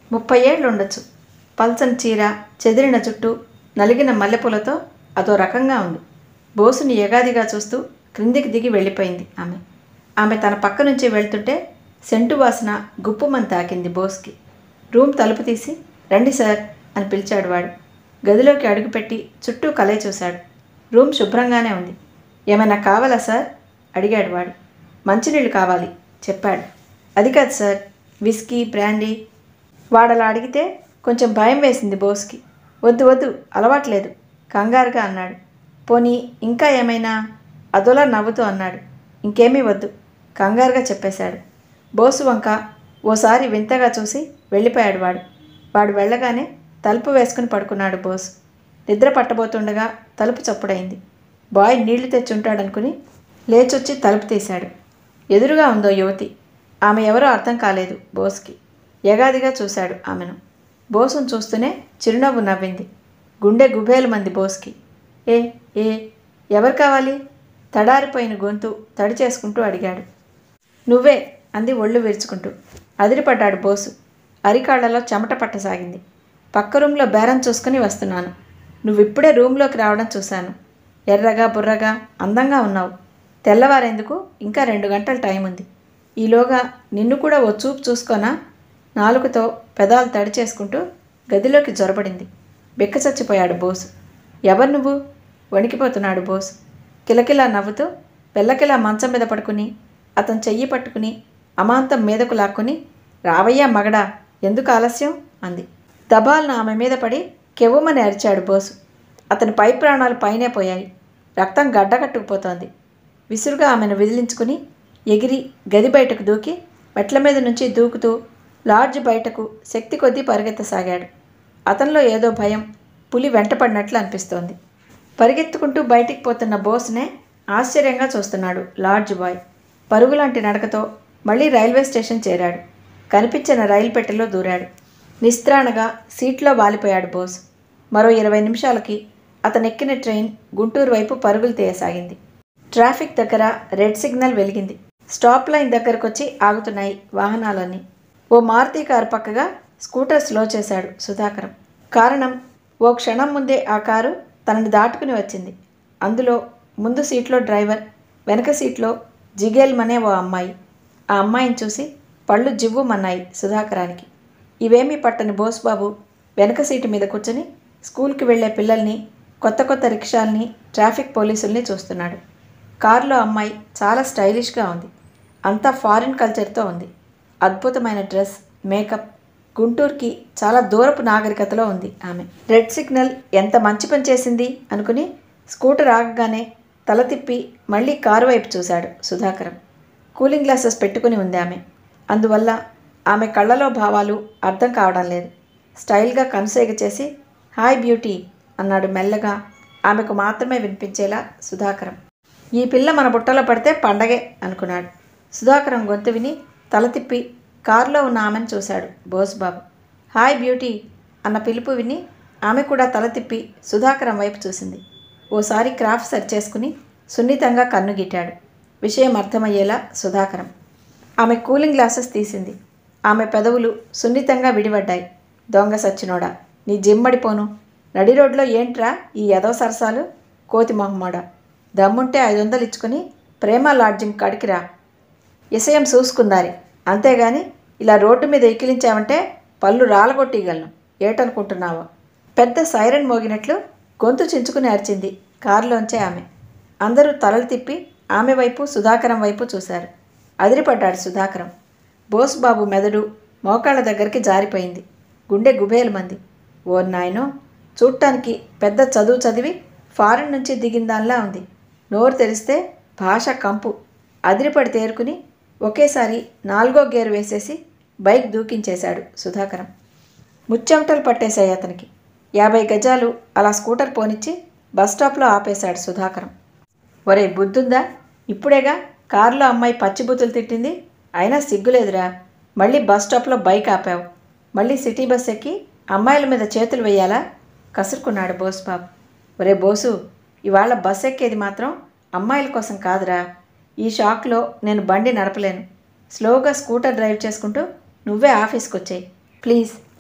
ముప్పై ఏళ్ళు ఉండొచ్చు పల్చని చీర చెదిరిన జుట్టు నలిగిన మల్లెపూలతో అదో రకంగా ఉంది బోసుని ఎగాదిగా చూస్తూ క్రిందికి దిగి వెళ్ళిపోయింది ఆమె ఆమె తన పక్క నుంచి వెళ్తుంటే సెంటు వాసన గుప్పుమని తాకింది బోస్కి రూమ్ తలుపు తీసి రండి సార్ అని పిలిచాడు వాడు గదిలోకి అడుగుపెట్టి చుట్టూ కలే చూశాడు రూమ్ శుభ్రంగానే ఉంది ఏమైనా కావాలా సార్ అడిగాడు వాడు మంచినీళ్ళు కావాలి చెప్పాడు అది కాదు సార్ విస్కీ బ్రాండీ వాడలా అడిగితే కొంచెం భయం వేసింది బోస్కి వద్దు వద్దు అలవాట్లేదు కంగారుగా అన్నాడు పోనీ ఇంకా ఏమైనా అదోలా నవ్వుతూ అన్నాడు ఇంకేమీ వద్దు కంగారుగా చెప్పేశాడు బోసు వంక ఓసారి వింతగా చూసి వెళ్ళిపోయాడు వాడు వాడు వెళ్ళగానే తలుపు వేసుకుని పడుకున్నాడు బోసు నిద్ర పట్టబోతుండగా తలుపు చప్పుడైంది బాయ్ నీళ్లు తెచ్చుంటాడనుకుని లేచొచ్చి తలుపు తీశాడు ఎదురుగా ఉందో యువతి ఆమె ఎవరో అర్థం కాలేదు బోస్కి ఎగాదిగా చూశాడు ఆమెను బోసును చూస్తూనే చిరునవ్వు నవ్వింది గుండె గుబేలు మంది బోస్కి ఏ ఏ ఎవరు కావాలి తడారిపోయిన గొంతు తడి చేసుకుంటూ అడిగాడు నువ్వే అంది ఒళ్ళు విరుచుకుంటూ అదిరిపడ్డాడు బోసు అరికాళ్లలో చెమట పట్టసాగింది పక్క రూమ్లో బేరం చూసుకుని వస్తున్నాను నువ్విప్పుడే రూమ్లోకి రావడం చూశాను ఎర్రగా బుర్రగా అందంగా ఉన్నావు తెల్లవారేందుకు ఇంకా రెండు గంటల టైం ఉంది ఈలోగా నిన్ను కూడా ఓ చూపు చూసుకోనా నాలుకతో పెదాలు తడి చేసుకుంటూ గదిలోకి జొరబడింది బిక్కచచ్చిపోయాడు బోసు ఎవరు నువ్వు వణికిపోతున్నాడు బోసు కిలకిలా నవ్వుతూ పిల్లకిలా మంచం మీద పడుకుని అతను చెయ్యి పట్టుకుని అమాంతం మీదకు లాక్కుని రావయ్యా మగడా ఎందుకు ఆలస్యం అంది దబాల్న ఆమె మీద పడి కెవ్వమని అరిచాడు బోసు అతని పై ప్రాణాలు పైనే పోయాయి రక్తం గడ్డకట్టుకుపోతోంది విసురుగా ఆమెను విదిలించుకుని ఎగిరి గది బయటకు దూకి మెట్ల మీద నుంచి దూకుతూ లాడ్జ్ బయటకు శక్తి కొద్దీ పరిగెత్తసాగాడు అతనిలో ఏదో భయం పులి వెంటపడినట్లు అనిపిస్తోంది పరిగెత్తుకుంటూ బయటికి పోతున్న బోస్నే ఆశ్చర్యంగా చూస్తున్నాడు లాడ్జ్ బాయ్ పరుగులాంటి నడకతో మళ్ళీ రైల్వే స్టేషన్ చేరాడు కనిపించిన రైలు పెట్టెలో దూరాడు నిస్త్రాణగా సీట్లో వాలిపోయాడు బోస్ మరో ఇరవై నిమిషాలకి అతను ఎక్కిన ట్రైన్ గుంటూరు వైపు పరుగులు తీయసాగింది ట్రాఫిక్ దగ్గర రెడ్ సిగ్నల్ వెలిగింది స్టాప్ లైన్ దగ్గరకు వచ్చి ఆగుతున్నాయి వాహనాలన్నీ ఓ మారుతి కారు పక్కగా స్కూటర్ స్లో చేశాడు సుధాకరం కారణం ఓ క్షణం ముందే ఆ కారు తనని దాటుకుని వచ్చింది అందులో ముందు సీట్లో డ్రైవర్ వెనక సీట్లో జిగేల్మనే ఓ అమ్మాయి ఆ అమ్మాయిని చూసి పళ్ళు జివ్వుమన్నాయి సుధాకరానికి ఇవేమీ పట్టని బోస్బాబు వెనక సీటు మీద కూర్చొని స్కూల్కి వెళ్ళే పిల్లల్ని కొత్త కొత్త రిక్షాల్ని ట్రాఫిక్ పోలీసుల్ని చూస్తున్నాడు కారులో అమ్మాయి చాలా స్టైలిష్గా ఉంది అంతా ఫారిన్ కల్చర్తో ఉంది అద్భుతమైన డ్రెస్ మేకప్ గుంటూరుకి చాలా దూరపు నాగరికతలో ఉంది ఆమె రెడ్ సిగ్నల్ ఎంత మంచి పని చేసింది అనుకుని స్కూటర్ ఆగగానే తల తిప్పి మళ్ళీ కారు వైపు చూశాడు సుధాకరం కూలింగ్ గ్లాసెస్ పెట్టుకుని ఉంది ఆమె అందువల్ల ఆమె కళ్ళలో భావాలు అర్థం కావడం లేదు స్టైల్గా కనుసేగ చేసి హాయ్ బ్యూటీ అన్నాడు మెల్లగా ఆమెకు మాత్రమే వినిపించేలా సుధాకరం ఈ పిల్ల మన బుట్టలో పడితే పండగే అనుకున్నాడు సుధాకరం గొంతు విని తల తిప్పి కారులో ఉన్న ఆమెను చూశాడు బోస్బాబు హాయ్ బ్యూటీ అన్న పిలుపు విని ఆమె కూడా తల తిప్పి సుధాకరం వైపు చూసింది ఓసారి క్రాఫ్ట్ సెట్ చేసుకుని సున్నితంగా కన్ను గిట్టాడు విషయం అర్థమయ్యేలా సుధాకరం ఆమె కూలింగ్ గ్లాసెస్ తీసింది ఆమె పెదవులు సున్నితంగా విడిపడ్డాయి దొంగ సచ్చినోడా నీ జిమ్మడిపోను నడి రోడ్లో ఏంట్రా ఈ యదవ సరసాలు కోతి మొహమ్మోడా దమ్ముంటే ఐదు వందలు ఇచ్చుకొని ప్రేమ లాడ్జింగ్ కాడికిరా విషయం చూసుకుందారి అంతేగాని ఇలా రోడ్డు మీద ఎక్కిలించావంటే పళ్ళు రాలగొట్టిగలను ఏటనుకుంటున్నావో పెద్ద సైరన్ మోగినట్లు గొంతు చించుకుని అరిచింది కారులోంచే ఆమె అందరూ తలలు తిప్పి ఆమె వైపు సుధాకరం వైపు చూశారు అదిరిపడ్డాడు సుధాకరం బోస్ బాబు మెదడు మోకాళ్ళ దగ్గరికి జారిపోయింది గుండె గుబేలు మంది ఓ నాయనో చూడటానికి పెద్ద చదువు చదివి ఫారెన్ నుంచి దిగిందాల్లా ఉంది నోరు తెరిస్తే భాష కంపు అదిరిపడి తేరుకుని ఒకేసారి నాలుగో గేరు వేసేసి బైక్ దూకించేశాడు సుధాకరం ముచ్చెమటలు పట్టేశాయి అతనికి యాభై గజాలు అలా స్కూటర్ పోనిచ్చి బస్ స్టాప్లో ఆపేశాడు సుధాకరం ఒరే బుద్ధుందా ఇప్పుడేగా కారులో అమ్మాయి పచ్చిబుద్ధులు తిట్టింది అయినా సిగ్గులేదురా మళ్ళీ బస్ స్టాప్లో బైక్ ఆపావు మళ్ళీ సిటీ బస్ ఎక్కి అమ్మాయిల మీద చేతులు వేయాలా కసురుకున్నాడు బోస్ బాబు ఒరే బోసు ఇవాళ బస్ ఎక్కేది మాత్రం అమ్మాయిల కోసం కాదురా ఈ షాక్లో నేను బండి నడపలేను స్లోగా స్కూటర్ డ్రైవ్ చేసుకుంటూ నువ్వే ఆఫీస్కి వచ్చాయి ప్లీజ్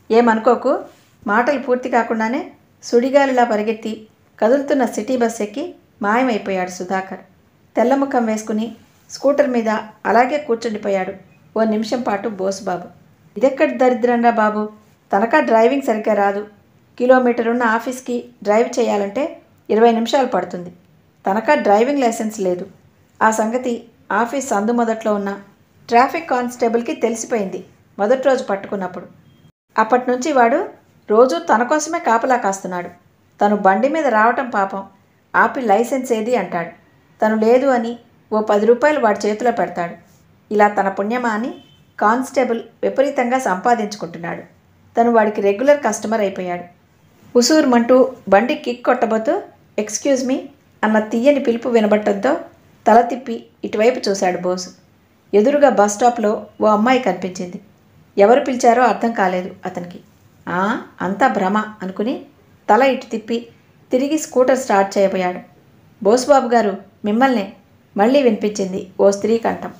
ఏమనుకోకు మాటలు పూర్తి కాకుండానే సుడిగాలిలా పరిగెత్తి కదులుతున్న సిటీ బస్ ఎక్కి మాయమైపోయాడు సుధాకర్ తెల్లముఖం వేసుకుని స్కూటర్ మీద అలాగే కూర్చుండిపోయాడు ఓ నిమిషం పాటు బోసుబాబు ఇదెక్కడి దరిద్రంరా బాబు తనకా డ్రైవింగ్ సరిగ్గా రాదు కిలోమీటర్ ఉన్న ఆఫీస్కి డ్రైవ్ చేయాలంటే ఇరవై నిమిషాలు పడుతుంది తనకా డ్రైవింగ్ లైసెన్స్ లేదు ఆ సంగతి ఆఫీస్ సందు మొదట్లో ఉన్న ట్రాఫిక్ కానిస్టేబుల్కి తెలిసిపోయింది మొదటి రోజు పట్టుకున్నప్పుడు అప్పటి నుంచి వాడు రోజు తన కోసమే కాపలా కాస్తున్నాడు తను బండి మీద రావటం పాపం ఆపి లైసెన్స్ ఏది అంటాడు తను లేదు అని ఓ పది రూపాయలు వాడి చేతిలో పెడతాడు ఇలా తన పుణ్యమా అని కానిస్టేబుల్ విపరీతంగా సంపాదించుకుంటున్నాడు తను వాడికి రెగ్యులర్ కస్టమర్ అయిపోయాడు ఉసూరుమంటూ బండి కిక్ కొట్టబోతూ ఎక్స్క్యూజ్ మీ అన్న తీయని పిలుపు వినబట్టంతో తల తిప్పి ఇటువైపు చూశాడు బోసు ఎదురుగా బస్ స్టాప్లో ఓ అమ్మాయి కనిపించింది ఎవరు పిలిచారో అర్థం కాలేదు అతనికి ఆ అంతా భ్రమ అనుకుని తల ఇటు తిప్పి తిరిగి స్కూటర్ స్టార్ట్ చేయబోయాడు బోసుబాబు గారు మిమ్మల్నే మళ్ళీ వినిపించింది ఓ స్త్రీ కంఠం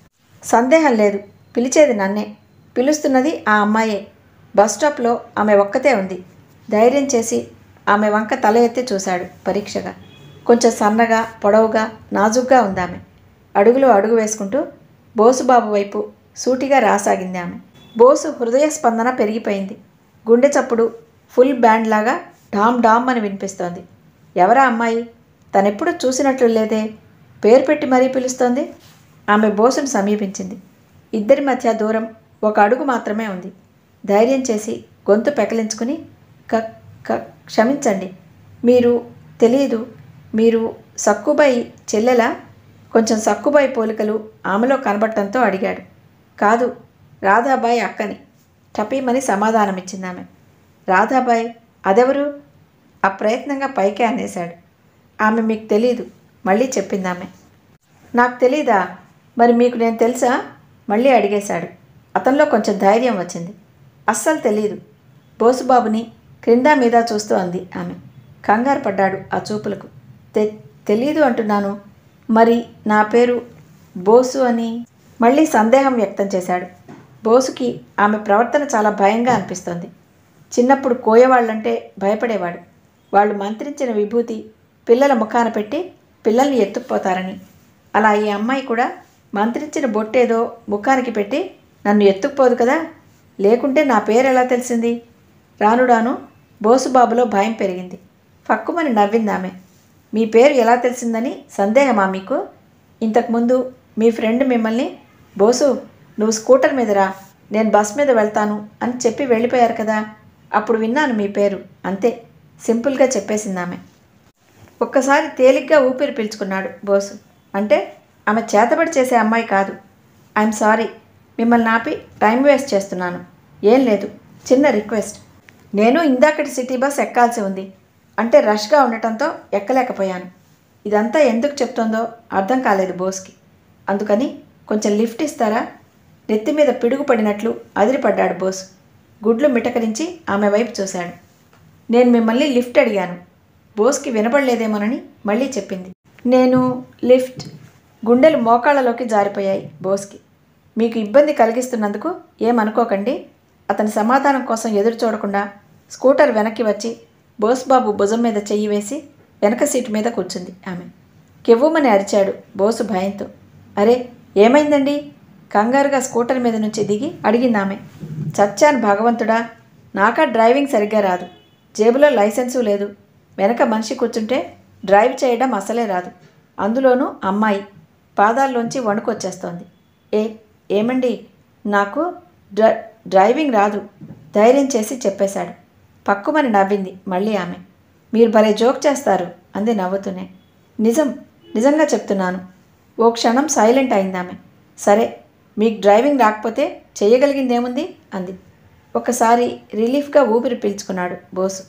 సందేహం లేదు పిలిచేది నన్నే పిలుస్తున్నది ఆ అమ్మాయే బస్ స్టాప్లో ఆమె ఒక్కతే ఉంది ధైర్యం చేసి ఆమె వంక తల ఎత్తి చూశాడు పరీక్షగా కొంచెం సన్నగా పొడవుగా నాజుగ్గా ఉంది ఆమె అడుగులో అడుగు వేసుకుంటూ బోసుబాబు వైపు సూటిగా రాసాగింది ఆమె బోసు హృదయ స్పందన పెరిగిపోయింది గుండె చప్పుడు ఫుల్ బ్యాండ్ లాగా డామ్ డామ్ అని వినిపిస్తోంది ఎవరా అమ్మాయి తనెప్పుడు చూసినట్లు లేదే పేరు పెట్టి మరీ పిలుస్తోంది ఆమె బోసును సమీపించింది ఇద్దరి మధ్య దూరం ఒక అడుగు మాత్రమే ఉంది ధైర్యం చేసి గొంతు పెకలించుకుని క క క్షమించండి మీరు తెలియదు మీరు సక్కుబాయి చెల్లెలా కొంచెం సక్కుబాయి పోలికలు ఆమెలో కనబడటంతో అడిగాడు కాదు రాధాబాయి అక్కని టపీమని సమాధానమిచ్చింది ఆమె రాధాబాయ్ అదెవరు అప్రయత్నంగా పైకే అనేశాడు ఆమె మీకు తెలీదు మళ్ళీ చెప్పింది ఆమె నాకు తెలీదా మరి మీకు నేను తెలుసా మళ్ళీ అడిగేశాడు అతనిలో కొంచెం ధైర్యం వచ్చింది అస్సలు తెలీదు బోసుబాబుని క్రింద మీద చూస్తూ అంది ఆమె కంగారు పడ్డాడు ఆ చూపులకు తె తెలీదు అంటున్నాను మరి నా పేరు బోసు అని మళ్ళీ సందేహం వ్యక్తం చేశాడు బోసుకి ఆమె ప్రవర్తన చాలా భయంగా అనిపిస్తోంది చిన్నప్పుడు కోయవాళ్ళంటే భయపడేవాడు వాళ్ళు మంత్రించిన విభూతి పిల్లల ముఖాన పెట్టి పిల్లల్ని ఎత్తుకుపోతారని అలా ఈ అమ్మాయి కూడా మంత్రించిన బొట్టేదో ముఖానికి పెట్టి నన్ను ఎత్తుకుపోదు కదా లేకుంటే నా పేరు ఎలా తెలిసింది రాను రాను బోసుబాబులో భయం పెరిగింది ఫక్కుమని నవ్వింది ఆమె మీ పేరు ఎలా తెలిసిందని సందేహమా మీకు ఇంతకుముందు మీ ఫ్రెండ్ మిమ్మల్ని బోసు నువ్వు స్కూటర్ మీద రా నేను బస్ మీద వెళ్తాను అని చెప్పి వెళ్ళిపోయారు కదా అప్పుడు విన్నాను మీ పేరు అంతే సింపుల్గా చెప్పేసింది ఆమె ఒక్కసారి తేలిగ్గా ఊపిరి పీల్చుకున్నాడు బోసు అంటే ఆమె చేతబడి చేసే అమ్మాయి కాదు ఐఎమ్ సారీ మిమ్మల్ని ఆపి టైం వేస్ట్ చేస్తున్నాను ఏం లేదు చిన్న రిక్వెస్ట్ నేను ఇందాకటి సిటీ బస్ ఎక్కాల్సి ఉంది అంటే రష్గా ఉండటంతో ఎక్కలేకపోయాను ఇదంతా ఎందుకు చెప్తోందో అర్థం కాలేదు బోస్కి అందుకని కొంచెం లిఫ్ట్ ఇస్తారా నెత్తి మీద పిడుగు పడినట్లు అదిరిపడ్డాడు బోస్ గుడ్లు మిటకరించి ఆమె వైపు చూశాడు నేను మిమ్మల్ని లిఫ్ట్ అడిగాను బోస్కి వినపడలేదేమోనని మళ్ళీ చెప్పింది నేను లిఫ్ట్ గుండెలు మోకాళ్ళలోకి జారిపోయాయి బోస్కి మీకు ఇబ్బంది కలిగిస్తున్నందుకు ఏమనుకోకండి అతని సమాధానం కోసం ఎదురు చూడకుండా స్కూటర్ వెనక్కి వచ్చి బోస్ బాబు భుజం మీద చెయ్యి వేసి వెనక సీటు మీద కూర్చుంది ఆమె కెవ్వుమని అరిచాడు బోసు భయంతో అరే ఏమైందండి కంగారుగా స్కూటర్ మీద నుంచి దిగి అడిగింది ఆమె చచ్చాను భగవంతుడా నాకా డ్రైవింగ్ సరిగ్గా రాదు జేబులో లైసెన్సు లేదు వెనక మనిషి కూర్చుంటే డ్రైవ్ చేయడం అసలే రాదు అందులోనూ అమ్మాయి పాదాల్లోంచి వణుకొచ్చేస్తోంది ఏ ఏమండి నాకు డ్ర డ్రైవింగ్ రాదు ధైర్యం చేసి చెప్పేశాడు పక్కుమని నవ్వింది మళ్ళీ ఆమె మీరు భలే జోక్ చేస్తారు అంది నవ్వుతూనే నిజం నిజంగా చెప్తున్నాను ఓ క్షణం సైలెంట్ అయింది ఆమె సరే మీకు డ్రైవింగ్ రాకపోతే చేయగలిగిందేముంది అంది ఒకసారి రిలీఫ్గా ఊపిరి పీల్చుకున్నాడు బోసు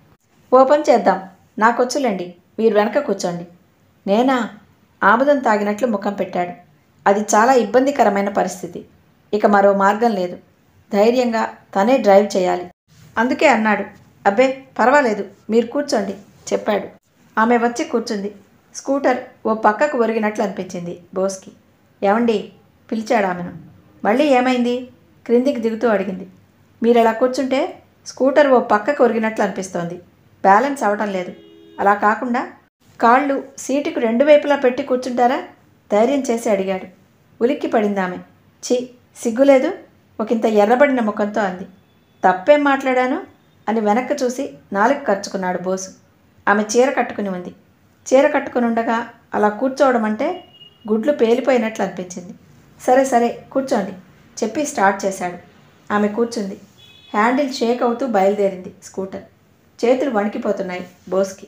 ఓపెన్ చేద్దాం నాకొచ్చులేండి మీరు వెనక కూర్చోండి నేనా ఆముదం తాగినట్లు ముఖం పెట్టాడు అది చాలా ఇబ్బందికరమైన పరిస్థితి ఇక మరో మార్గం లేదు ధైర్యంగా తనే డ్రైవ్ చేయాలి అందుకే అన్నాడు అబ్బే పర్వాలేదు మీరు కూర్చోండి చెప్పాడు ఆమె వచ్చి కూర్చుంది స్కూటర్ ఓ పక్కకు ఒరిగినట్లు అనిపించింది బోస్కి ఏమండి పిలిచాడు ఆమెను మళ్ళీ ఏమైంది క్రిందికి దిగుతూ అడిగింది మీరు ఇలా కూర్చుంటే స్కూటర్ ఓ పక్కకు ఒరిగినట్లు అనిపిస్తోంది బ్యాలెన్స్ అవటం లేదు అలా కాకుండా కాళ్ళు సీటుకు రెండు వైపులా పెట్టి కూర్చుంటారా ధైర్యం చేసి అడిగాడు ఉలిక్కి పడింది ఆమె ఛీ సిగ్గులేదు ఒకంత ఎర్రబడిన ముఖంతో అంది తప్పేం మాట్లాడాను అని వెనక్కి చూసి నాలుగు ఖర్చుకున్నాడు బోసు ఆమె చీర కట్టుకుని ఉంది చీర కట్టుకుని ఉండగా అలా కూర్చోవడం అంటే గుడ్లు పేలిపోయినట్లు అనిపించింది సరే సరే కూర్చోండి చెప్పి స్టార్ట్ చేశాడు ఆమె కూర్చుంది హ్యాండిల్ షేక్ అవుతూ బయలుదేరింది స్కూటర్ చేతులు వణికిపోతున్నాయి బోస్కి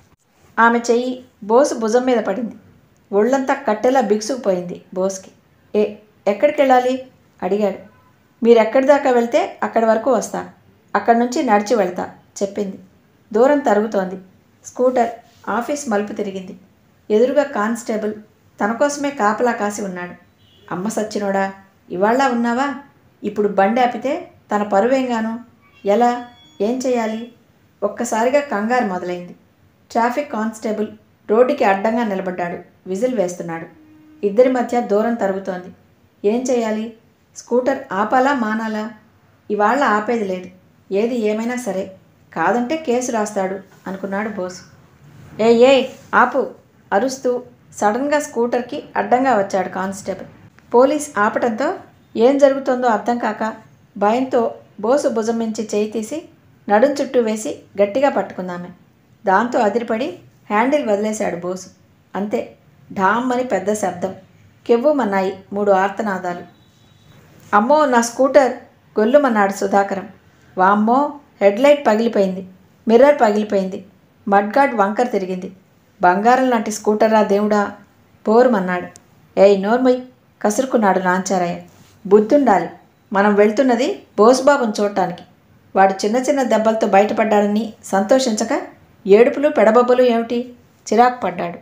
ఆమె చెయ్యి బోసు భుజం మీద పడింది ఒళ్ళంతా కట్టెలా బిగుసుకుపోయింది బోస్కి ఏ ఎక్కడికి వెళ్ళాలి అడిగాడు మీరు ఎక్కడి దాకా వెళ్తే అక్కడి వరకు వస్తా అక్కడి నుంచి నడిచి వెళ్తా చెప్పింది దూరం తరుగుతోంది స్కూటర్ ఆఫీస్ మలుపు తిరిగింది ఎదురుగా కానిస్టేబుల్ తన కోసమే కాపలా కాసి ఉన్నాడు అమ్మ సచ్చినోడా ఇవాళ్ళ ఉన్నావా ఇప్పుడు బండి ఆపితే తన పరువేంగాను ఎలా ఏం చేయాలి ఒక్కసారిగా కంగారు మొదలైంది ట్రాఫిక్ కానిస్టేబుల్ రోడ్డుకి అడ్డంగా నిలబడ్డాడు విజిల్ వేస్తున్నాడు ఇద్దరి మధ్య దూరం తరుగుతోంది ఏం చేయాలి స్కూటర్ ఆపాలా మానాలా ఇవాళ ఆపేది లేదు ఏది ఏమైనా సరే కాదంటే కేసు రాస్తాడు అనుకున్నాడు బోస్ ఏ ఏ ఆపు అరుస్తూ సడన్గా స్కూటర్కి అడ్డంగా వచ్చాడు కానిస్టేబుల్ పోలీస్ ఆపటంతో ఏం జరుగుతుందో అర్థం కాక భయంతో బోసు భుజం నుంచి చేయి తీసి నడుం చుట్టూ వేసి గట్టిగా పట్టుకుందామె దాంతో అదిరిపడి హ్యాండిల్ వదిలేశాడు బోసు అంతే ఢామ్ అని పెద్ద శబ్దం కెవ్వుమన్నాయి మూడు ఆర్తనాదాలు అమ్మో నా స్కూటర్ గొల్లుమన్నాడు సుధాకరం వామ్మో హెడ్లైట్ పగిలిపోయింది మిర్రర్ పగిలిపోయింది మడ్గాడ్ వంకర్ తిరిగింది బంగారం లాంటి స్కూటరా దేవుడా పోరుమన్నాడు ఏయ్ నోర్మయ్ కసురుకున్నాడు నాంచారయ్య బుద్ధుండాలి మనం వెళ్తున్నది బోసుబాబుని చూడటానికి వాడు చిన్న చిన్న దెబ్బలతో బయటపడ్డాడని సంతోషించక ఏడుపులు పెడబొబ్బలు ఏమిటి చిరాకు పడ్డాడు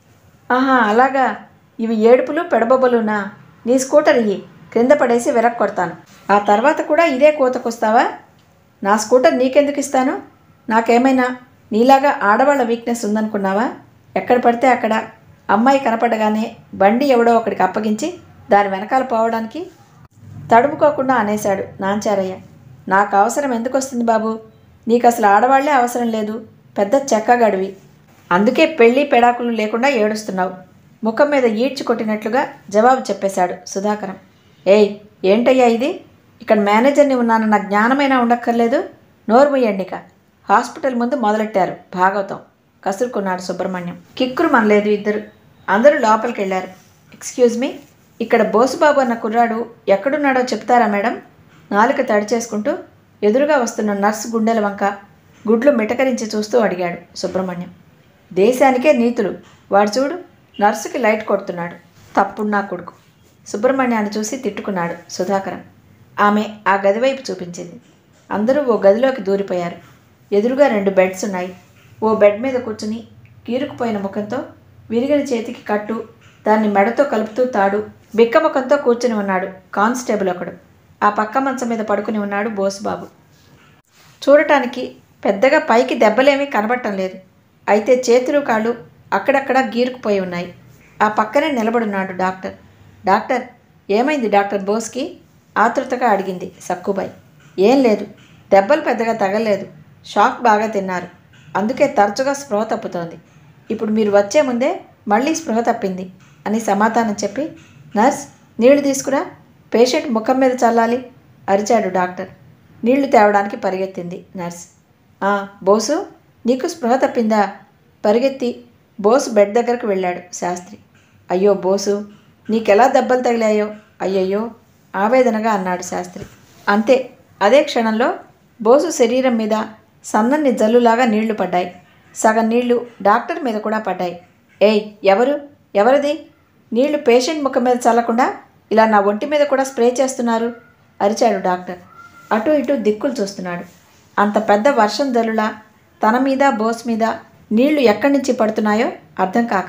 ఆహా అలాగా ఇవి ఏడుపులు పెడబొబ్బలునా నీ స్కూటర్ ఇయ్యి క్రింద పడేసి వెనక్కి కొడతాను ఆ తర్వాత కూడా ఇదే కోతకొస్తావా నా స్కూటర్ నీకెందుకు ఇస్తాను నాకేమైనా నీలాగా ఆడవాళ్ళ వీక్నెస్ ఉందనుకున్నావా ఎక్కడ పడితే అక్కడ అమ్మాయి కనపడగానే బండి ఎవడో ఒకడికి అప్పగించి దాని వెనకాల పోవడానికి తడుముకోకుండా అనేశాడు నాంచారయ్య నాకు అవసరం ఎందుకు వస్తుంది బాబు నీకు అసలు ఆడవాళ్లే అవసరం లేదు పెద్ద చెక్కగడివి అందుకే పెళ్ళి పెడాకులు లేకుండా ఏడుస్తున్నావు ముఖం మీద ఈడ్చి కొట్టినట్లుగా జవాబు చెప్పేశాడు సుధాకరం ఏయ్ ఏంటయ్యా ఇది ఇక్కడ మేనేజర్ని ఉన్నానన్న జ్ఞానమైనా ఉండక్కర్లేదు నోరు ముయ్యండిక హాస్పిటల్ ముందు మొదలెట్టారు భాగవతం కసురుకున్నాడు సుబ్రహ్మణ్యం కిక్కురు మనలేదు ఇద్దరు అందరూ లోపలికి వెళ్ళారు ఎక్స్క్యూజ్ మీ ఇక్కడ బోసుబాబు అన్న కుర్రాడు ఎక్కడున్నాడో చెప్తారా మేడం నాలుక తడి చేసుకుంటూ ఎదురుగా వస్తున్న నర్సు గుండెల వంక గుడ్లు మిటకరించి చూస్తూ అడిగాడు సుబ్రహ్మణ్యం దేశానికే నీతులు వాడు చూడు నర్సుకి లైట్ కొడుతున్నాడు తప్పుడు నా కొడుకు సుబ్రహ్మణ్యాన్ని చూసి తిట్టుకున్నాడు సుధాకరం ఆమె ఆ గది వైపు చూపించింది అందరూ ఓ గదిలోకి దూరిపోయారు ఎదురుగా రెండు బెడ్స్ ఉన్నాయి ఓ బెడ్ మీద కూర్చుని కీరుకుపోయిన ముఖంతో విరిగిన చేతికి కట్టు దాన్ని మెడతో కలుపుతూ తాడు బిక్క ముఖంతో కూర్చుని ఉన్నాడు కానిస్టేబుల్ ఒకడు ఆ పక్క మంచం మీద పడుకుని ఉన్నాడు బోసుబాబు చూడటానికి పెద్దగా పైకి దెబ్బలేమీ కనబడటం లేదు అయితే చేతులు కాళ్ళు అక్కడక్కడ గీరుకుపోయి ఉన్నాయి ఆ పక్కనే నిలబడున్నాడు డాక్టర్ డాక్టర్ ఏమైంది డాక్టర్ బోస్కి ఆతృతగా అడిగింది సక్కుబాయ్ ఏం లేదు దెబ్బలు పెద్దగా తగలేదు షాక్ బాగా తిన్నారు అందుకే తరచుగా స్పృహ తప్పుతోంది ఇప్పుడు మీరు వచ్చే ముందే మళ్ళీ స్పృహ తప్పింది అని సమాధానం చెప్పి నర్స్ నీళ్లు తీసుకురా పేషెంట్ ముఖం మీద చల్లాలి అరిచాడు డాక్టర్ నీళ్లు తేవడానికి పరిగెత్తింది నర్స్ "ఆ, బోసు నీకు స్పృహ తప్పిందా పరిగెత్తి బోసు బెడ్ దగ్గరకు వెళ్ళాడు శాస్త్రి అయ్యో బోసు నీకెలా దెబ్బలు తగిలాయో అయ్యయ్యో ఆవేదనగా అన్నాడు శాస్త్రి అంతే అదే క్షణంలో బోసు శరీరం మీద సన్నని జల్లులాగా నీళ్లు పడ్డాయి సగం నీళ్లు డాక్టర్ మీద కూడా పడ్డాయి ఏయ్ ఎవరు ఎవరిది నీళ్లు పేషెంట్ ముఖం మీద చల్లకుండా ఇలా నా ఒంటి మీద కూడా స్ప్రే చేస్తున్నారు అరిచాడు డాక్టర్ అటు ఇటు దిక్కులు చూస్తున్నాడు అంత పెద్ద వర్షం జల్లులా తన మీద బోస్ మీద నీళ్లు ఎక్కడి నుంచి పడుతున్నాయో అర్థం కాక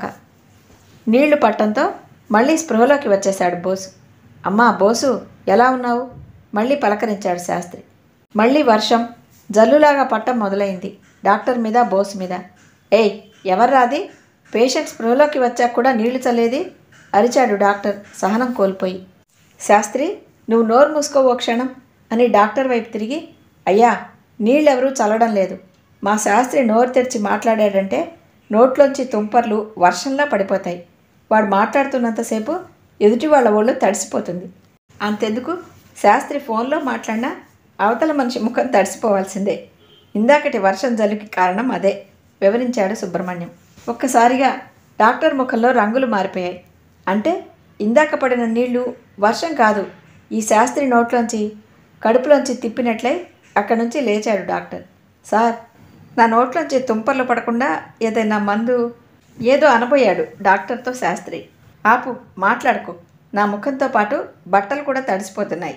నీళ్లు పట్టంతో మళ్ళీ స్పృహలోకి వచ్చేశాడు బోసు అమ్మా బోసు ఎలా ఉన్నావు మళ్ళీ పలకరించాడు శాస్త్రి మళ్ళీ వర్షం జల్లులాగా పట్టం మొదలైంది డాక్టర్ మీద బోస్ మీద ఏయ్ ఎవర్రాది పేషెంట్ స్పృహలోకి వచ్చాక కూడా నీళ్లు చల్లేది అరిచాడు డాక్టర్ సహనం కోల్పోయి శాస్త్రి నువ్వు నోరు మూసుకో ఓ క్షణం అని డాక్టర్ వైపు తిరిగి అయ్యా నీళ్ళెవరూ చల్లడం లేదు మా శాస్త్రి నోరు తెరిచి మాట్లాడాడంటే నోట్లోంచి తుంపర్లు వర్షంలా పడిపోతాయి వాడు మాట్లాడుతున్నంతసేపు ఎదుటి వాళ్ళ ఒళ్ళు తడిసిపోతుంది అంతెందుకు శాస్త్రి ఫోన్లో మాట్లాడినా అవతల మనిషి ముఖం తడిసిపోవాల్సిందే ఇందాకటి వర్షం జలుకి కారణం అదే వివరించాడు సుబ్రహ్మణ్యం ఒక్కసారిగా డాక్టర్ ముఖంలో రంగులు మారిపోయాయి అంటే ఇందాక పడిన నీళ్లు వర్షం కాదు ఈ శాస్త్రి నోట్లోంచి కడుపులోంచి తిప్పినట్లై అక్కడి నుంచి లేచాడు డాక్టర్ సార్ నా నోట్లోంచి తుంపర్లు పడకుండా ఏదైనా మందు ఏదో అనబోయాడు డాక్టర్తో శాస్త్రి ఆపు మాట్లాడుకో నా ముఖంతో పాటు బట్టలు కూడా తడిసిపోతున్నాయి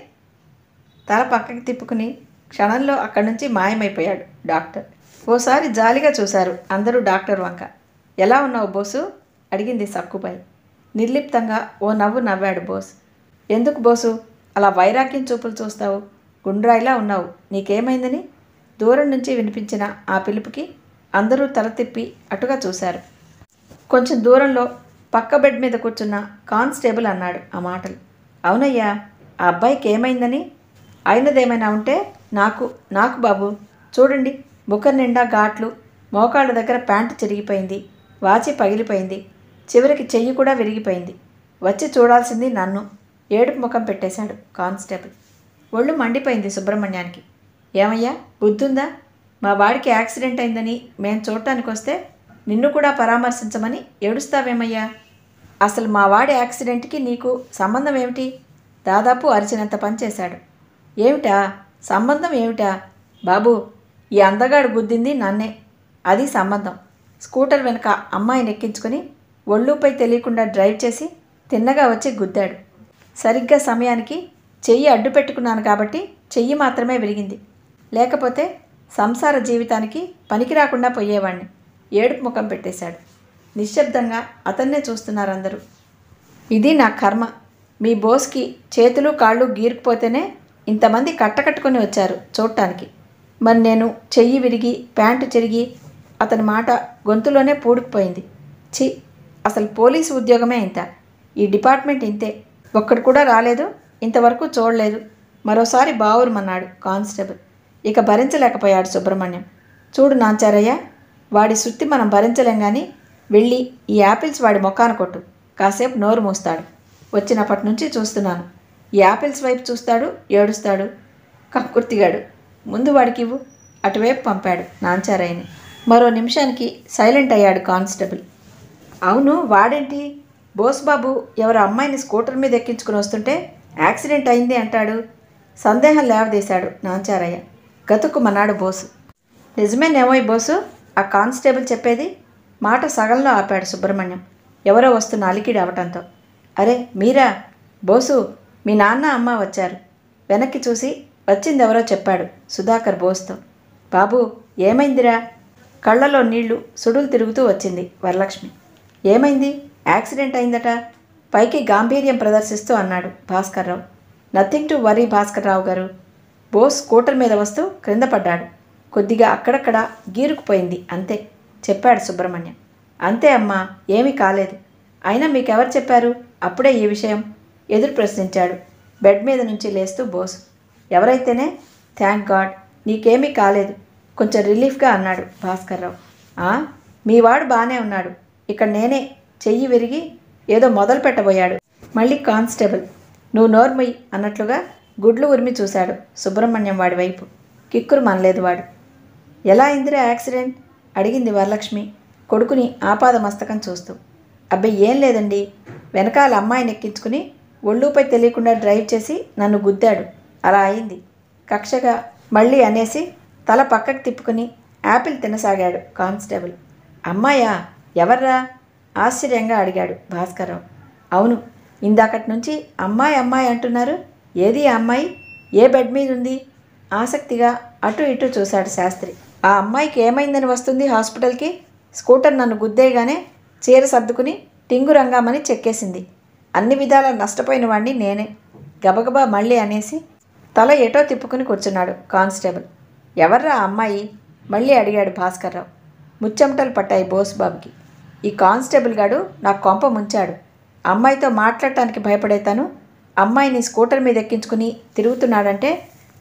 తల పక్కకి తిప్పుకుని క్షణంలో అక్కడి నుంచి మాయమైపోయాడు డాక్టర్ ఓసారి జాలిగా చూశారు అందరూ డాక్టర్ వంక ఎలా ఉన్నావు బోసు అడిగింది సక్కుబాయి నిర్లిప్తంగా ఓ నవ్వు నవ్వాడు బోస్ ఎందుకు బోసు అలా వైరాగ్యం చూపులు చూస్తావు గుండ్రాయిలా ఉన్నావు నీకేమైందని దూరం నుంచి వినిపించిన ఆ పిలుపుకి అందరూ తల తిప్పి అటుగా చూశారు కొంచెం దూరంలో పక్క బెడ్ మీద కూర్చున్న కానిస్టేబుల్ అన్నాడు ఆ మాటలు అవునయ్యా ఆ అబ్బాయికి ఏమైందని అయినదేమైనా ఉంటే నాకు నాకు బాబు చూడండి ముఖం నిండా ఘాట్లు మోకాళ్ళ దగ్గర ప్యాంటు చిరిగిపోయింది వాచి పగిలిపోయింది చివరికి చెయ్యి కూడా విరిగిపోయింది వచ్చి చూడాల్సింది నన్ను ఏడుపు ముఖం పెట్టేశాడు కానిస్టేబుల్ ఒళ్ళు మండిపోయింది సుబ్రహ్మణ్యానికి ఏమయ్యా బుద్ధుందా మా వాడికి యాక్సిడెంట్ అయిందని మేం చూడటానికి వస్తే నిన్ను కూడా పరామర్శించమని ఏడుస్తావేమయ్యా అసలు మా వాడి యాక్సిడెంట్కి నీకు సంబంధం ఏమిటి దాదాపు అరిచినంత పని చేశాడు ఏమిటా సంబంధం ఏమిటా బాబు ఈ అందగాడు గుద్దింది నన్నే అది సంబంధం స్కూటర్ వెనక అమ్మాయిని ఎక్కించుకొని ఒళ్ళుపై తెలియకుండా డ్రైవ్ చేసి తిన్నగా వచ్చి గుద్దాడు సరిగ్గా సమయానికి చెయ్యి అడ్డు పెట్టుకున్నాను కాబట్టి చెయ్యి మాత్రమే విరిగింది లేకపోతే సంసార జీవితానికి పనికి రాకుండా పోయేవాణ్ణి ఏడుపు ముఖం పెట్టేశాడు నిశ్శబ్దంగా అతన్నే చూస్తున్నారు అందరూ ఇది నా కర్మ మీ బోస్కి చేతులు కాళ్ళు గీరుకుపోతేనే ఇంతమంది కట్టకట్టుకొని వచ్చారు చూడటానికి మరి నేను చెయ్యి విరిగి ప్యాంటు చెరిగి అతని మాట గొంతులోనే పూడుకుపోయింది ఛీ అసలు పోలీసు ఉద్యోగమే ఇంత ఈ డిపార్ట్మెంట్ ఇంతే ఒక్కడు కూడా రాలేదు ఇంతవరకు చూడలేదు మరోసారి బావురమన్నాడు కానిస్టేబుల్ ఇక భరించలేకపోయాడు సుబ్రహ్మణ్యం చూడు నాంచారయ్య వాడి సుత్తి మనం భరించలేం కానీ వెళ్ళి ఈ యాపిల్స్ వాడి మొక్కాన కొట్టు కాసేపు నోరు మూస్తాడు వచ్చినప్పటి నుంచి చూస్తున్నాను ఈ యాపిల్స్ వైపు చూస్తాడు ఏడుస్తాడు కక్కుర్తిగాడు ముందు వాడికి ఇవ్వు అటువైపు పంపాడు నాంచారయ్యని మరో నిమిషానికి సైలెంట్ అయ్యాడు కానిస్టేబుల్ అవును వాడేంటి బోస్ బాబు ఎవరో అమ్మాయిని స్కూటర్ మీద ఎక్కించుకుని వస్తుంటే యాక్సిడెంట్ అయింది అంటాడు సందేహం లేవదీశాడు నాంచారయ్య గతుక్కుమన్నాడు బోసు నిజమేనేమో ఈ బోసు ఆ కానిస్టేబుల్ చెప్పేది మాట సగంలో ఆపాడు సుబ్రహ్మణ్యం ఎవరో వస్తున్న అలికిడి అవటంతో అరే మీరా బోసు మీ నాన్న అమ్మ వచ్చారు వెనక్కి చూసి వచ్చింది ఎవరో చెప్పాడు సుధాకర్ బోస్తో బాబు ఏమైందిరా కళ్ళలో నీళ్లు సుడులు తిరుగుతూ వచ్చింది వరలక్ష్మి ఏమైంది యాక్సిడెంట్ అయిందట పైకి గాంభీర్యం ప్రదర్శిస్తూ అన్నాడు Bhaskarrao nothing to worry Bhaskarrao garu Bose scooter మీద వస్తూ క్రింద పడ్డాడు కొద్దిగా అక్కడక్కడ గీరుకుపోయింది అంతే చెప్పాడు సుబ్రహ్మణ్యం అంతే అమ్మా ఏమీ కాలేదు అయినా మీకెవరు చెప్పారు అప్పుడే ఈ విషయం ఎదురు ప్రశ్నించాడు బెడ్ మీద నుంచి లేస్తూ బోస్ ఎవరైతేనే థ్యాంక్ గాడ్ నీకేమీ కాలేదు కొంచెం రిలీఫ్గా అన్నాడు భాస్కర్రావు "ఆ, మీ వాడు బాగానే ఉన్నాడు ఇక్కడ నేనే చెయ్యి విరిగి ఏదో మొదలు పెట్టబోయాడు మళ్ళీ కానిస్టేబుల్ నువ్వు నోర్మయ్యి అన్నట్లుగా గుడ్లు ఉరిమి చూశాడు సుబ్రహ్మణ్యం వాడి వైపు కిక్కురు మనలేదు వాడు ఎలా అయిందిరా యాక్సిడెంట్ అడిగింది వరలక్ష్మి కొడుకుని ఆపాద మస్తకం చూస్తూ అబ్బాయి ఏం లేదండి వెనకాల అమ్మాయిని ఎక్కించుకుని ఒళ్ళుపై తెలియకుండా డ్రైవ్ చేసి నన్ను గుద్దాడు అలా అయింది కక్షగా మళ్ళీ అనేసి తల పక్కకు తిప్పుకుని యాపిల్ తినసాగాడు కానిస్టేబుల్ అమ్మాయా ఎవర్రా ఆశ్చర్యంగా అడిగాడు భాస్కర్రావు అవును ఇందాకటి నుంచి అమ్మాయి అమ్మాయి అంటున్నారు ఏది ఆ అమ్మాయి ఏ బెడ్ మీద ఉంది ఆసక్తిగా అటు ఇటు చూశాడు శాస్త్రి ఆ అమ్మాయికి ఏమైందని వస్తుంది హాస్పిటల్కి స్కూటర్ నన్ను గుద్దేయగానే చీర సర్దుకుని టింగు రంగామని చెక్కేసింది అన్ని విధాల నష్టపోయిన వాడిని నేనే గబగబా మళ్ళీ అనేసి తల ఎటో తిప్పుకుని కూర్చున్నాడు కానిస్టేబుల్ ఎవర్రా ఆ అమ్మాయి మళ్ళీ అడిగాడు భాస్కర్రావు ముచ్చెమటలు పట్టాయి బోసుబాబుకి ఈ కానిస్టేబుల్ గాడు నా కొంప ముంచాడు అమ్మాయితో మాట్లాడటానికి భయపడేతాను అమ్మాయిని స్కూటర్ మీద ఎక్కించుకుని తిరుగుతున్నాడంటే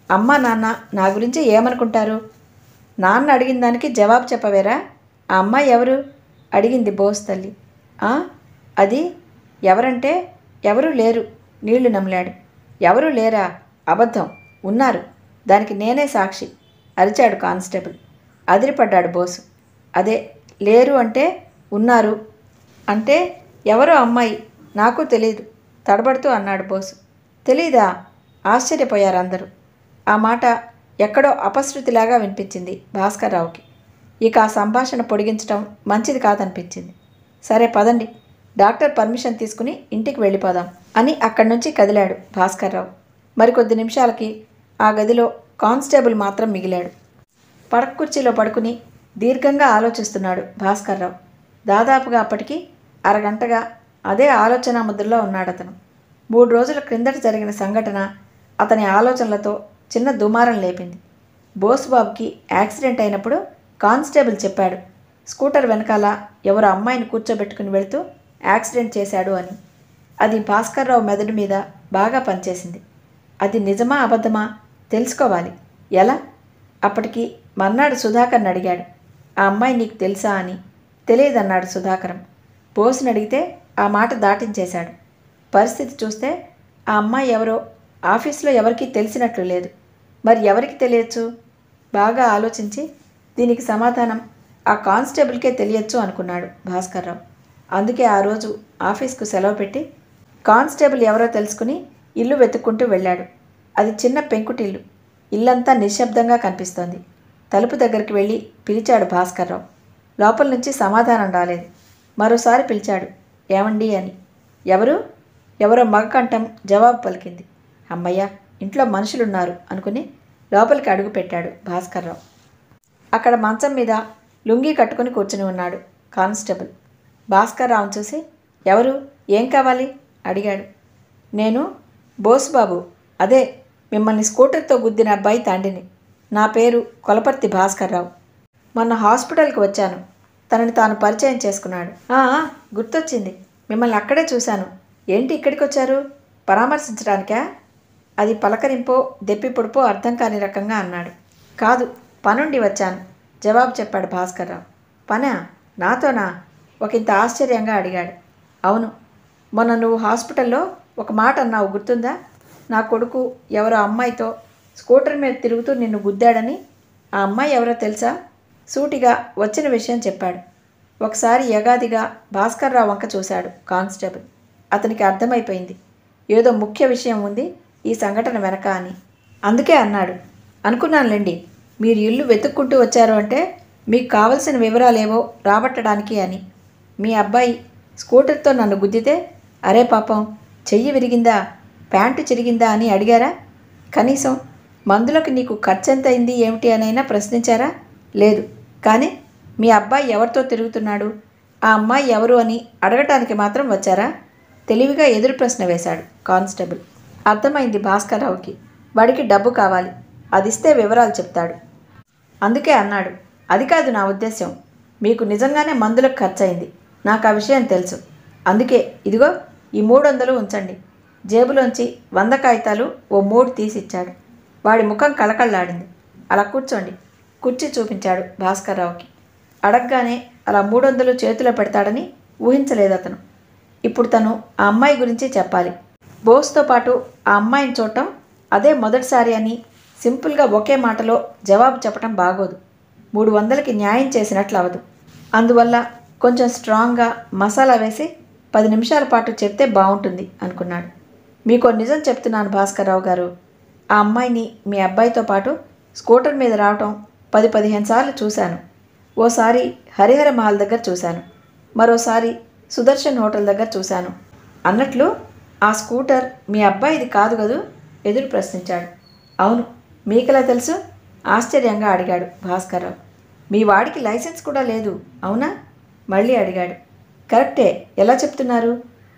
అమ్మ నాన్న నా గురించి ఏమనుకుంటారు నాన్న అడిగిన దానికి జవాబు చెప్పవేరా ఆ అమ్మాయి ఎవరు అడిగింది బోస్ తల్లి "ఆ, అది ఎవరంటే ఎవరూ లేరు నీళ్లు నమిలాడు ఎవరూ లేరా అబద్ధం ఉన్నారు దానికి నేనే సాక్షి అరిచాడు కానిస్టేబుల్ అదిరిపడ్డాడు బోసు అదే లేరు అంటే ఉన్నారు అంటే ఎవరో అమ్మాయి నాకు తెలియదు తడబడుతూ అన్నాడు బోసు తెలీదా ఆశ్చర్యపోయారు అందరూ ఆ మాట ఎక్కడో అపశృతిలాగా వినిపించింది భాస్కర్రావుకి ఇక ఆ సంభాషణ పొడిగించడం మంచిది కాదనిపించింది సరే పదండి డాక్టర్ పర్మిషన్ తీసుకుని ఇంటికి వెళ్ళిపోదాం అని అక్కడి నుంచి కదిలాడు భాస్కర్రావు మరికొద్ది నిమిషాలకి ఆ గదిలో కానిస్టేబుల్ మాత్రం మిగిలాడు పడక కుర్చీలో పడుకుని దీర్ఘంగా ఆలోచిస్తున్నాడు భాస్కర్రావు దాదాపుగా అప్పటికి అరగంటగా అదే ఆలోచన ముద్రలో ఉన్నాడు అతను మూడు రోజుల క్రిందట జరిగిన సంఘటన అతని ఆలోచనలతో చిన్న దుమారం లేపింది బోసుబాబుకి యాక్సిడెంట్ అయినప్పుడు కానిస్టేబుల్ చెప్పాడు స్కూటర్ వెనకాల ఎవరో అమ్మాయిని కూర్చోబెట్టుకుని వెళ్తూ యాక్సిడెంట్ చేశాడు అని అది భాస్కర్రావు మెదడు మీద బాగా పనిచేసింది అది నిజమా అబద్ధమా తెలుసుకోవాలి ఎలా అప్పటికి మర్నాడు సుధాకర్ని అడిగాడు ఆ అమ్మాయి నీకు తెలుసా అని తెలియదన్నాడు సుధాకరం బోసుని అడిగితే ఆ మాట దాటించేశాడు పరిస్థితి చూస్తే ఆ అమ్మాయి ఎవరో ఆఫీస్లో ఎవరికీ తెలిసినట్లు లేదు మరి ఎవరికి తెలియచ్చు బాగా ఆలోచించి దీనికి సమాధానం ఆ కానిస్టేబుల్కే తెలియచ్చు అనుకున్నాడు భాస్కర్రావు అందుకే ఆ రోజు ఆఫీస్కు సెలవు పెట్టి కానిస్టేబుల్ ఎవరో తెలుసుకుని ఇల్లు వెతుక్కుంటూ వెళ్ళాడు అది చిన్న పెంకుటిల్లు ఇల్లంతా నిశ్శబ్దంగా కనిపిస్తోంది తలుపు దగ్గరికి వెళ్ళి పిలిచాడు భాస్కర్రావు లోపల నుంచి సమాధానం రాలేదు మరోసారి పిలిచాడు ఏమండి అని ఎవరు ఎవరో మగ కంఠం జవాబు పలికింది అమ్మయ్య ఇంట్లో మనుషులున్నారు అనుకుని లోపలికి అడుగు పెట్టాడు భాస్కర్రావు అక్కడ మంచం మీద లుంగీ కట్టుకుని కూర్చుని ఉన్నాడు కానిస్టేబుల్ భాస్కర్రావును చూసి ఎవరు ఏం కావాలి అడిగాడు నేను బోసుబాబు అదే మిమ్మల్ని స్కూటర్తో గుద్దిన అబ్బాయి తండ్రిని నా పేరు కొలపర్తి భాస్కర్రావు మొన్న హాస్పిటల్కి వచ్చాను తనని తాను పరిచయం చేసుకున్నాడు "ఆ, ఆ, గుర్తొచ్చింది మిమ్మల్ని అక్కడే చూశాను ఏంటి ఇక్కడికి వచ్చారు పరామర్శించడానికా అది పలకరింపో దెప్పిపొడిపో అర్థం కాని రకంగా అన్నాడు కాదు పనుండి వచ్చాను జవాబు చెప్పాడు భాస్కర్రావు పనా నాతోనా ఒకంత ఆశ్చర్యంగా అడిగాడు అవును మొన్న నువ్వు హాస్పిటల్లో ఒక మాట అన్నావు గుర్తుందా నా కొడుకు ఎవరో అమ్మాయితో స్కూటర్ మీద తిరుగుతూ నిన్ను గుద్దాడని ఆ అమ్మాయి ఎవరో తెలుసా సూటిగా వచ్చిన విషయం చెప్పాడు ఒకసారి యగాదిగా భాస్కర్రావు వంక చూశాడు కానిస్టేబుల్ అతనికి అర్థమైపోయింది ఏదో ముఖ్య విషయం ఉంది ఈ సంఘటన వెనక అని అందుకే అన్నాడు అనుకున్నానులేండి మీరు ఇల్లు వెతుక్కుంటూ వచ్చారు అంటే మీకు కావలసిన వివరాలేవో రాబట్టడానికి అని మీ అబ్బాయి స్కూటర్తో నన్ను గుద్దితే అరే పాపం చెయ్యి విరిగిందా ప్యాంటు చిరిగిందా అని అడిగారా కనీసం మందులకు నీకు ఖర్చు ఎంత అయింది ఏమిటి అనైనా ప్రశ్నించారా లేదు కానీ మీ అబ్బాయి ఎవరితో తిరుగుతున్నాడు ఆ అమ్మాయి ఎవరు అని అడగటానికి మాత్రం వచ్చారా తెలివిగా ఎదురు ప్రశ్న వేశాడు కానిస్టేబుల్ అర్థమైంది భాస్కర్రావుకి వాడికి డబ్బు కావాలి అది ఇస్తే వివరాలు చెప్తాడు అందుకే అన్నాడు అది కాదు నా ఉద్దేశం మీకు నిజంగానే మందులకు ఖర్చయింది నాకు ఆ విషయం తెలుసు అందుకే ఇదిగో ఈ మూడు వందలు ఉంచండి జేబులోంచి వంద కాగితాలు ఓ మూడు తీసిచ్చాడు వాడి ముఖం కళకళలాడింది అలా కూర్చోండి కుర్చీ చూపించాడు భాస్కర్రావుకి అడగగానే అలా మూడు వందలు చేతిలో పెడతాడని ఊహించలేదు అతను ఇప్పుడు తను ఆ అమ్మాయి గురించి చెప్పాలి బోస్తో పాటు ఆ అమ్మాయిని చూడటం అదే మొదటిసారి అని సింపుల్గా ఒకే మాటలో జవాబు చెప్పటం బాగోదు మూడు వందలకి న్యాయం చేసినట్లు అవదు అందువల్ల కొంచెం స్ట్రాంగ్గా మసాలా వేసి పది నిమిషాల పాటు చెప్తే బాగుంటుంది అనుకున్నాడు మీకో నిజం చెప్తున్నాను భాస్కర్రావు గారు ఆ అమ్మాయిని మీ అబ్బాయితో పాటు స్కూటర్ మీద రావటం పది పదిహేను సార్లు చూశాను ఓసారి హరిహర మహల్ దగ్గర చూశాను మరోసారి సుదర్శన్ హోటల్ దగ్గర చూశాను అన్నట్లు ఆ స్కూటర్ మీ అబ్బాయిది కాదు కదూ ఎదురు ప్రశ్నించాడు అవును మీకెలా తెలుసు ఆశ్చర్యంగా అడిగాడు భాస్కర్రావు మీ వాడికి లైసెన్స్ కూడా లేదు అవునా మళ్ళీ అడిగాడు కరెక్టే ఎలా చెప్తున్నారు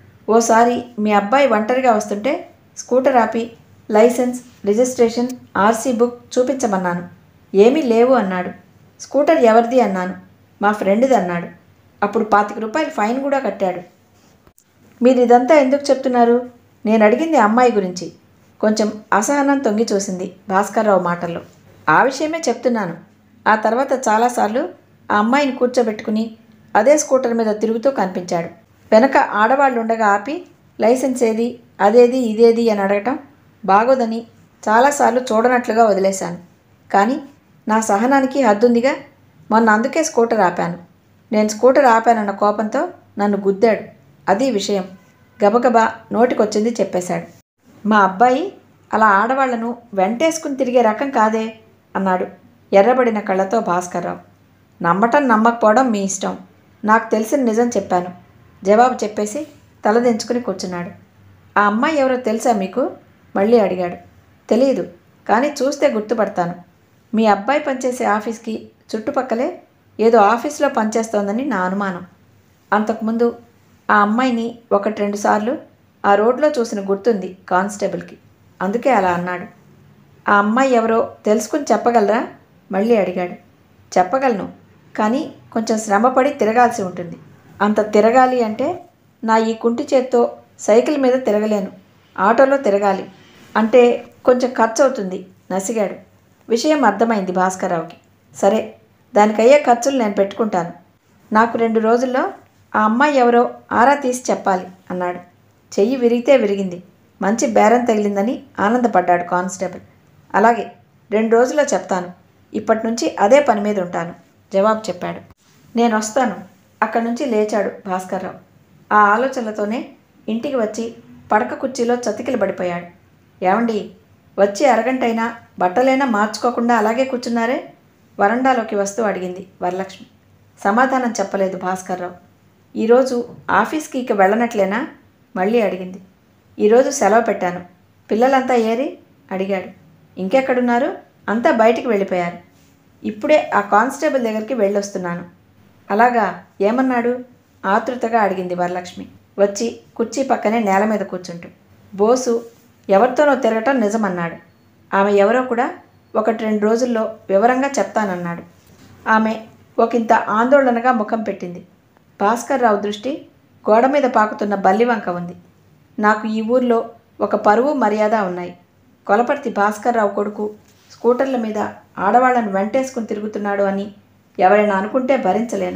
ఓసారి మీ అబ్బాయి ఒంటరిగా వస్తుంటే స్కూటర్ ఆపి లైసెన్స్ రిజిస్ట్రేషన్ ఆర్సీ బుక్ చూపించమన్నాను ఏమీ లేవు అన్నాడు స్కూటర్ ఎవరిది అన్నాను మా ఫ్రెండ్ది అన్నాడు అప్పుడు పాతిక రూపాయలు ఫైన్ కూడా కట్టాడు మీరు ఇదంతా ఎందుకు చెప్తున్నారు నేను అడిగింది అమ్మాయి గురించి కొంచెం అసహనం తొంగి చూసింది భాస్కర్రావు మాటల్లో ఆ విషయమే చెప్తున్నాను ఆ తర్వాత చాలాసార్లు ఆ అమ్మాయిని కూర్చోబెట్టుకుని అదే స్కూటర్ మీద తిరుగుతూ కనిపించాడు వెనక ఆడవాళ్ళు ఉండగా ఆపి లైసెన్స్ ఏది అదేది ఇదేది అని అడగటం బాగోదని చాలాసార్లు చూడనట్లుగా వదిలేశాను కానీ నా సహనానికి హద్దుందిగా మొన్న అందుకే స్కూటర్ ఆపాను నేను స్కూటర్ ఆపానన్న కోపంతో నన్ను గుద్దాడు అది విషయం గబగబా నోటికొచ్చింది చెప్పేశాడు మా అబ్బాయి అలా ఆడవాళ్లను వెంటేసుకుని తిరిగే రకం కాదే అన్నాడు ఎర్రబడిన కళ్ళతో భాస్కర్రావు నమ్మటం నమ్మకపోవడం మీ ఇష్టం నాకు తెలిసిన నిజం చెప్పాను జవాబు చెప్పేసి తలదించుకుని కూర్చున్నాడు ఆ అమ్మాయి ఎవరో తెలుసా మీకు మళ్ళీ అడిగాడు తెలియదు కానీ చూస్తే గుర్తుపడతాను మీ అబ్బాయి పనిచేసే ఆఫీస్కి చుట్టుపక్కలే ఏదో ఆఫీస్లో పనిచేస్తోందని నా అనుమానం అంతకుముందు ఆ అమ్మాయిని ఒకటి రెండు సార్లు ఆ రోడ్లో చూసిన గుర్తుంది కానిస్టేబుల్కి అందుకే అలా అన్నాడు ఆ అమ్మాయి ఎవరో తెలుసుకుని చెప్పగలరా మళ్ళీ అడిగాడు చెప్పగలను కానీ కొంచెం శ్రమపడి తిరగాల్సి ఉంటుంది అంత తిరగాలి అంటే నా ఈ కుంటి చేత్తో సైకిల్ మీద తిరగలేను ఆటోలో తిరగాలి అంటే కొంచెం ఖర్చు అవుతుంది నసిగాడు విషయం అర్థమైంది భాస్కర్రావుకి సరే దానికయ్యే ఖర్చులు నేను పెట్టుకుంటాను నాకు రెండు రోజుల్లో ఆ అమ్మాయి ఎవరో ఆరా తీసి చెప్పాలి అన్నాడు చెయ్యి విరిగితే విరిగింది మంచి బేరం తగిలిందని ఆనందపడ్డాడు కానిస్టేబుల్ అలాగే రెండు రోజుల్లో చెప్తాను ఇప్పటి నుంచి అదే పని మీద ఉంటాను జవాబు చెప్పాడు నేను వస్తాను అక్కడి నుంచి లేచాడు భాస్కర్రావు ఆ ఆలోచనలతోనే ఇంటికి వచ్చి పడక కుర్చీలో చతికిల పడిపోయాడు ఏమండి వచ్చి అరగంటైనా బట్టలైనా మార్చుకోకుండా అలాగే కూర్చున్నారే వరండాలోకి వస్తూ అడిగింది వరలక్ష్మి సమాధానం చెప్పలేదు భాస్కర్రావు ఈరోజు ఆఫీస్కి ఇక వెళ్ళనట్లేనా మళ్ళీ అడిగింది ఈరోజు సెలవు పెట్టాను పిల్లలంతా ఏరి అడిగాడు ఇంకెక్కడున్నారు అంతా బయటికి వెళ్ళిపోయారు ఇప్పుడే ఆ కానిస్టేబుల్ దగ్గరికి వెళ్ళొస్తున్నాను అలాగా ఏమన్నాడు ఆతృతగా అడిగింది వరలక్ష్మి వచ్చి కుర్చీ పక్కనే నేల మీద కూర్చుంటూ బోసు ఎవరితోనో తిరగటం నిజమన్నాడు ఆమె ఎవరో కూడా ఒకటి రెండు రోజుల్లో వివరంగా చెప్తానన్నాడు ఆమె ఒకంత ఆందోళనగా ముఖం పెట్టింది భాస్కర్ రావు దృష్టి గోడ మీద పాకుతున్న బల్లివంక ఉంది నాకు ఈ ఊర్లో ఒక పరువు మర్యాద ఉన్నాయి కొలపర్తి భాస్కర్ రావు కొడుకు స్కూటర్ల మీద ఆడవాళ్లను వెంటేసుకుని తిరుగుతున్నాడు అని ఎవరైనా అనుకుంటే భరించలేను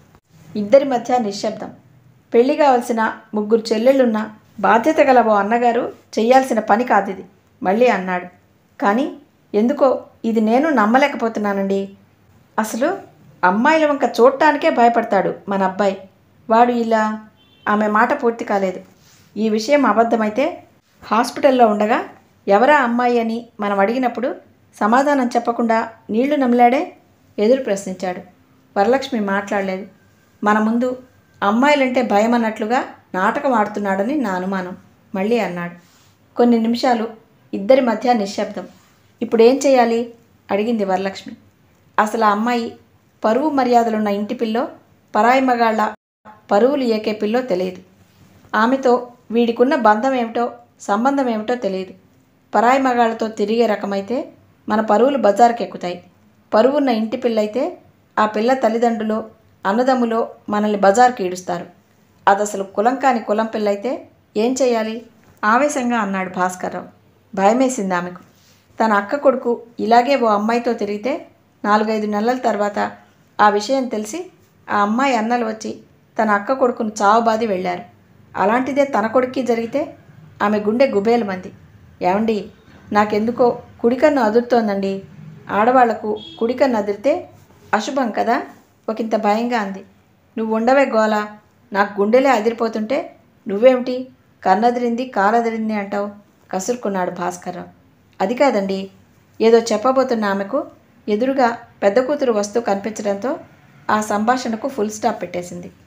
ఇద్దరి మధ్య నిశ్శబ్దం పెళ్లి కావలసిన ముగ్గురు చెల్లెళ్ళున్న బాధ్యత గల ఓ అన్నగారు చెయ్యాల్సిన పని కాదు ఇది మళ్ళీ అన్నాడు కానీ ఎందుకో ఇది నేను నమ్మలేకపోతున్నానండి అసలు అమ్మాయిల వంక చూడటానికే భయపడతాడు మన అబ్బాయి వాడు ఇలా ఆమె మాట పూర్తి కాలేదు ఈ విషయం అబద్ధమైతే హాస్పిటల్లో ఉండగా ఎవరా అమ్మాయి అని మనం అడిగినప్పుడు సమాధానం చెప్పకుండా నీళ్లు నమిలాడే ఎదురు ప్రశ్నించాడు వరలక్ష్మి మాట్లాడలేదు మన ముందు అమ్మాయిలంటే భయం అన్నట్లుగా నాటకం ఆడుతున్నాడని నా అనుమానం మళ్ళీ అన్నాడు కొన్ని నిమిషాలు ఇద్దరి మధ్య నిశ్శబ్దం ఇప్పుడు ఏం చేయాలి అడిగింది వరలక్ష్మి అసలు ఆ అమ్మాయి పరువు మర్యాదలున్న ఇంటి పిల్లో పరాయి మగాళ్ళ పరువులు ఏకే పిల్లో తెలియదు ఆమెతో వీడికున్న బంధం ఏమిటో సంబంధం ఏమిటో తెలియదు పరాయి మగాళ్ళతో తిరిగే రకమైతే మన పరువులు బజారుకి ఎక్కుతాయి పరువున్న ఇంటి పిల్లయితే ఆ పిల్ల తల్లిదండ్రులు అన్నదమ్ములో మనల్ని బజార్కి ఈడుస్తారు అది అసలు కులం కాని కులం పిల్లయితే ఏం చేయాలి ఆవేశంగా అన్నాడు భాస్కర్రావు భయమేసింది ఆమెకు తన అక్క కొడుకు ఇలాగే ఓ అమ్మాయితో తిరిగితే నాలుగైదు నెలల తర్వాత ఆ విషయం తెలిసి ఆ అమ్మాయి అన్నలు వచ్చి తన అక్క కొడుకును చావుబాది వెళ్ళారు అలాంటిదే తన కొడుక్కి జరిగితే ఆమె గుండె గుబేలు మంది ఏమండి నాకెందుకో కుడికన్ను అదురుతోందండి ఆడవాళ్లకు కుడికన్ను అదిరితే అశుభం కదా ఒకంత భయంగా అంది నువ్వు ఉండవే గోల నాకు గుండెలే అదిరిపోతుంటే నువ్వేమిటి కన్నదిరింది కాలదిరింది అంటావు కసురుకున్నాడు భాస్కర్రావు అది కాదండి ఏదో చెప్పబోతున్న ఆమెకు ఎదురుగా పెద్ద కూతురు వస్తూ కనిపించడంతో ఆ సంభాషణకు ఫుల్ స్టాప్ పెట్టేసింది